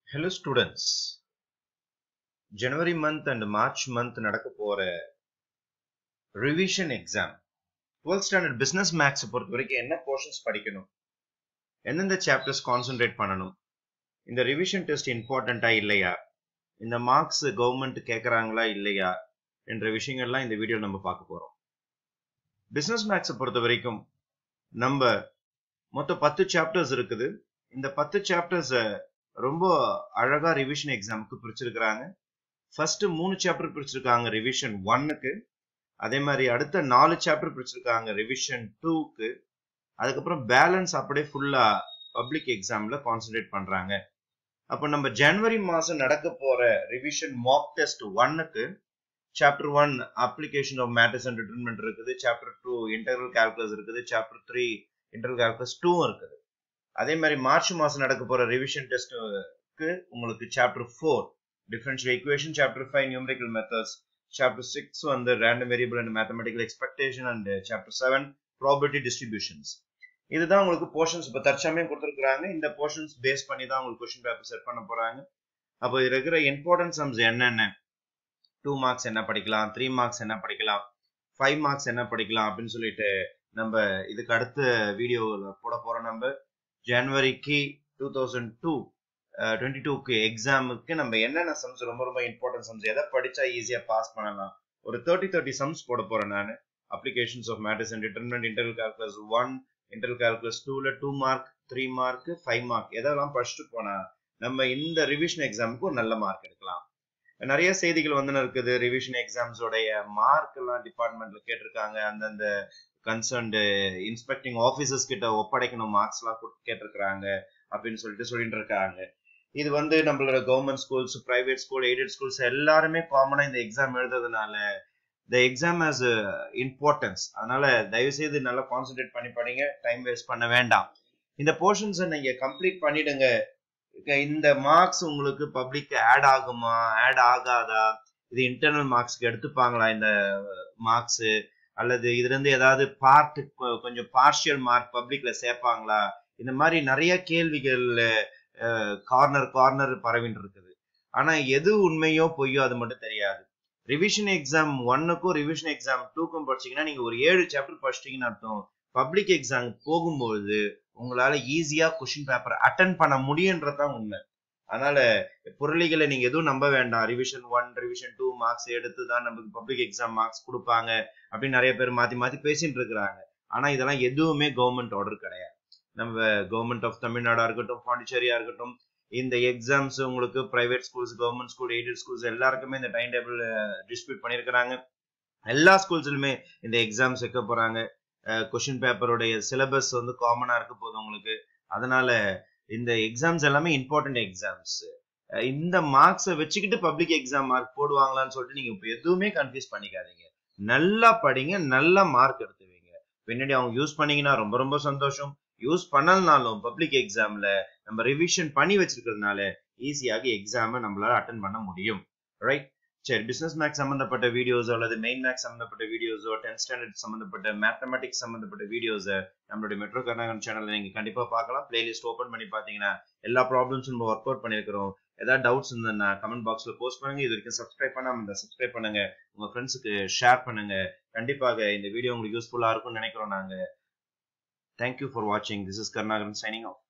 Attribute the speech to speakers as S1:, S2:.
S1: Hello students. January month and March month நடக்க போற revision exam twelfth standard business maths பொறுத்த வரைக்கும் என்ன போர்ஷன்ஸ் படிக்கணும் எந்தெந்த சாப்டர்ஸ் கான்சென்ட்ரேட் பண்ணணும் இந்த ரிவிஷன் டெஸ்ட் இம்பார்ட்டண்டா இல்லையா இந்த மார்க்ஸ் கவர்மெண்ட் கேட்கறாங்களா இல்லையா என்ற விஷயங்கள்லாம் இந்த வீடியோ நம்ம பார்க்க போறோம் பிசினஸ் மேக்ஸை பொறுத்த வரைக்கும் நம்ம மொத்தம் பத்து சாப்டர்ஸ் இருக்குது இந்த பத்து சாப்டர்ஸை ரொம்ப அழகா ரிவிஷன் எக்ஸாமுக்கு பிரிச்சிருக்கிறாங்க ஃபர்ஸ்ட் மூணு சாப்டர் பிரிச்சிருக்காங்க ரிவிஷன் ஒன்னுக்கு அதே மாதிரி அடுத்த நாலு சாப்டர் பிரிச்சிருக்காங்க ரிவிஷன் டூக்கு அதுக்கப்புறம் பேலன்ஸ் அப்படியே ஃபுல்லா பப்ளிக் எக்ஸாம்ல கான்சென்ட்ரேட் பண்றாங்க அப்போ நம்ம ஜனவரி மாசம் நடக்க போற ரிவிஷன் மாக் டெஸ்ட் ஒன்னுக்கு chapter one application of matters and determinant இருக்குது சாப்டர் டூ இன்டர்னல் கால்குலஸ் இருக்குது chapter three integral calculus two இருக்குது அதே மாதிரி மார்ச் மாசம் நடக்க போற ரிவிஷன் டெஸ்ட்க்கு உங்களுக்கு chapter four differential equation chapter five numerical methods chapter six வந்து random variable and mathematical expectation and chapter seven probability distributions இதுதான் உங்களுக்கு போர்ஷன்ஸ் இப்போ தற்சமயம் கொடுத்துருக்காங்க இந்த போர்ஷன்ஸ் பேஸ் பண்ணி தான் உங்களுக்கு கொஸ்டின் பேப்பர் செட் பண்ண போறாங்க அப்போ இருக்கிற இம்பார்ட்டன்ட் சம்ஸ் என்னென்ன டூ மார்க்ஸ் என்ன படிக்கலாம் த்ரீ மார்க்ஸ் என்ன படிக்கலாம் ஃபைவ் மார்க்ஸ் என்ன படிக்கலாம் அப்படின்னு சொல்லிட்டு நம்ம இதுக்கு அடுத்த வீடியோவில் போட போறோம் நம்ம ஜனவரிக்கு டூ தௌசண்ட் டூ டுவெண்ட்டி டூக்கு எக்ஸாமுக்கு நம்ம என்னென்ன சம்ஸ் ரொம்ப ரொம்ப இம்பார்ட்டன்ட் சம்ஸ் எதை படிச்சா ஈஸியா பாஸ் பண்ணலாம் ஒரு தேர்ட்டி தேர்ட்டி சம்ஸ் போட போறேன் நான் applications of matters and determinant integral calculus one integral calculus டூல two mark three mark five mark எதெல்லாம் படிச்சுட்டு போனா நம்ம இந்த ரிவிஷன் எக்ஸாமுக்கு ஒரு நல்ல மார்க் எடுக்கலாம் நிறைய செய்திகள் வந்து இருக்குது ரிவிஷன் எக்ஸாம்ஸோடைய மார்க் எல்லாம் டிபார்ட்மெண்ட்ல கேட்டிருக்காங்க அந்தந்த கன்சர்ன்டு இன்ஸ்பெக்டிங் ஆஃபீஸர்ஸ் கிட்ட ஒப்படைக்கணும் மார்க்ஸ் எல்லாம் கேட்டிருக்கிறாங்க அப்படின்னு சொல்லிட்டு சொல்லிட்டு இருக்காங்க இது வந்து நம்மளோட government schools private school aided schools எல்லாருமே காமனா இந்த எக்ஸாம் எழுதுறதுனால இந்த எக்ஸாம் ஹாஸ் இம்பார்ட்டன்ஸ் அதனால தயவு செய்து நல்லா கான்சென்ட்ரேட் பண்ணி படிங்க டைம் வேஸ்ட் பண்ண வேண்டாம் இந்த போர்ஷன்ஸை நீங்க கம்ப்ளீட் பண்ணிடுங்க இந்த மார்க்ஸ் உங்களுக்கு பப்ளிக் ஆட் ஆகுமா ஆட் ஆகாதா இது இன்டர்னல் மார்க்ஸ்க்கு எடுத்துப்பாங்களா இந்த மார்க்ஸ் அல்லது இதுல இருந்து ஏதாவது பார்ட் கொஞ்சம் பார்ஷியல் மார்க் பப்ளிக்ல சேர்ப்பாங்களா இந்த மாதிரி நிறைய கேள்விகள் கார்னர் கார்னர் பரவின்னு இருக்குது ஆனா எது உண்மையோ பொய்யோ அது மட்டும் தெரியாது ரிவிஷன் எக்ஸாம் ஒன்னுக்கும் ரிவிஷன் எக்ஸாம் டூக்கும் படிச்சீங்கன்னா நீங்க ஒரு ஏழு சாப்டர் படிச்சிட்டீங்கன்னு அர்த்தம் பப்ளிக் எக்ஸாம் போகும்போது உங்களால ஈஸியா கொஸ்டின் பேப்பர் அட்டன் பண்ண முடியுன்றதான் உண்மை அதனால பொருளிகளை நீங்க எதுவும் நம்ப வேண்டாம் revision one revision two marks எடுத்து தான் நமக்கு பப்ளிக் எக்ஸாம் மார்க்ஸ் கொடுப்பாங்க அப்படின்னு நிறைய பேர் மாத்தி மாத்தி பேசிட்டு இருக்கிறாங்க ஆனா இதெல்லாம் எதுவுமே கவர்மெண்ட் ஆர்டர் கிடையாது நம்ம கவர்மெண்ட் ஆஃப் தமிழ்நாடா இருக்கட்டும் பாண்டிச்சேரியா இருக்கட்டும் இந்த எக்ஸாம்ஸ் உங்களுக்கு private schools government school aided schools எல்லாருக்குமே இந்த டைம் டேபிள் டிஸ்ட்ரிபியூட் பண்ணியிருக்கிறாங்க எல்லா ஸ்கூல்ஸ்லுமே இந்த எக்ஸாம்ஸ் வைக்க போறாங்க கொஸ்டின் பேப்பருடைய சிலபஸ் வந்து காமனா இருக்க போகுது உங்களுக்கு அதனால இந்த எக்ஸாம்ஸ் எல்லாமே இம்பார்ட்டன்ட் எக்ஸாம்ஸ் இந்த மார்க்ஸை வச்சுக்கிட்டு பப்ளிக் எக்ஸாம் மார்க் போடுவாங்களான்னு சொல்லிட்டு நீங்க இப்போ எதுவுமே கன்ஃபியூஸ் பண்ணிக்காதீங்க நல்லா படிங்க நல்ல மார்க் எடுத்துவீங்க பின்னாடி அவங்க யூஸ் பண்ணீங்கன்னா ரொம்ப ரொம்ப சந்தோஷம் யூஸ் பண்ணலனாலும் பப்ளிக் எக்ஸாம்ல நம்ம ரிவிஷன் பண்ணி வச்சிருக்கிறதுனால ஈஸியாக எக்ஸாமை நம்மளால அட்டன் பண்ண முடியும் ரைட் சரி பிசினஸ் மேக்ஸ் சம்பந்தப்பட்ட வீடியோஸோ அல்லது மெயின் மேக்ஸ் சம்பந்தப்பட்ட வீடியோஸோ டென்த் ஸ்டாண்டர்ட் சம்பந்தப்பட்ட மேத்தமெட்டிக்ஸ் சம்பந்தப்பட்ட வீடியோஸை நம்மளுடைய மெட்ரோ கர்நாகன் சேனல்ல நீங்க கண்டிப்பா பார்க்கலாம் பிளேலிஸ்ட் ஓப்பன் பண்ணி பாத்தீங்கன்னா எல்லா ப்ராப்ளம்ஸும் நம்ம ஒர்க் அவுட் பண்ணிருக்கிறோம் ஏதாவது டவுட்ஸ் இருந்ததுன்னா கமெண்ட் பாக்ஸ்ல போஸ்ட் பண்ணுங்க இது வரைக்கும் சப்ஸ்கிரைப் பண்ணாம இந்த சப்ஸ்கிரைப் பண்ணுங்க உங்க ஃப்ரெண்ட்ஸுக்கு ஷேர் பண்ணுங்க கண்டிப்பாக இந்த வீடியோ உங்களுக்கு யூஸ்ஃபுல்லா இருக்கும்னு நினைக்கிறோம் நாங்க Thank you for watching. This is Karnagaran signing off.